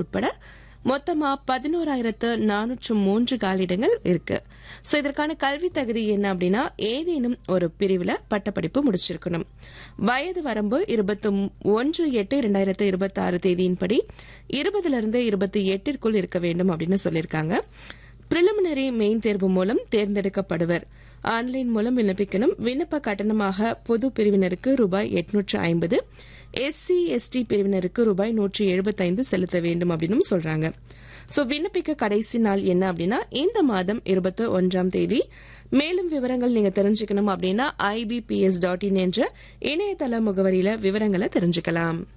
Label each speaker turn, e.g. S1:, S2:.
S1: உட்பட மொத்தமா பதினோராயிரத்து நானூற்று மூன்று காலிடங்கள் இருக்கு சோ இதற்கான கல்வி தகுதி என்ன அப்படின்னா ஏதேனும் ஒரு பிரிவுல பட்டப்படிப்பு முடிச்சிருக்கணும் வயது வரம்பு இருபத்தி ஒன்று எட்டு இரண்டாயிரத்து இருபத்தி ஆறு தேதியின்படி இருபதுல இருந்து இருபத்தி எட்டிற்குள் இருக்க வேண்டும் அப்படின்னு சொல்லியிருக்காங்க பிரிலிமினரி மெயின் தேர்வு மூலம் தேர்ந்தெடுக்கப்படுவர் ஆன்லைன் மூலம் விண்ணப்பிக்கணும் விண்ணப்ப கட்டணமாக பொது பிரிவினருக்கு ரூபாய் எட்நூற்று ஐம்பது எஸ்சி எஸ்டி பிரிவினருக்கு ரூபாய் நூற்றி எழுபத்தைந்து செலுத்த வேண்டும் அப்படின்னு சொல்றாங்க சோ விண்ணப்பிக்க கடைசி நாள் என்ன அப்படின்னா இந்த மாதம் இருபத்தி ஒன்றாம் தேதி மேலும் விவரங்கள் நீங்க தெரிஞ்சுக்கணும் அப்படின்னா ஐபிபிஎஸ் டாட் இன் என்ற இணையதள முகவரியில விவரங்களை தெரிஞ்சுக்கலாம்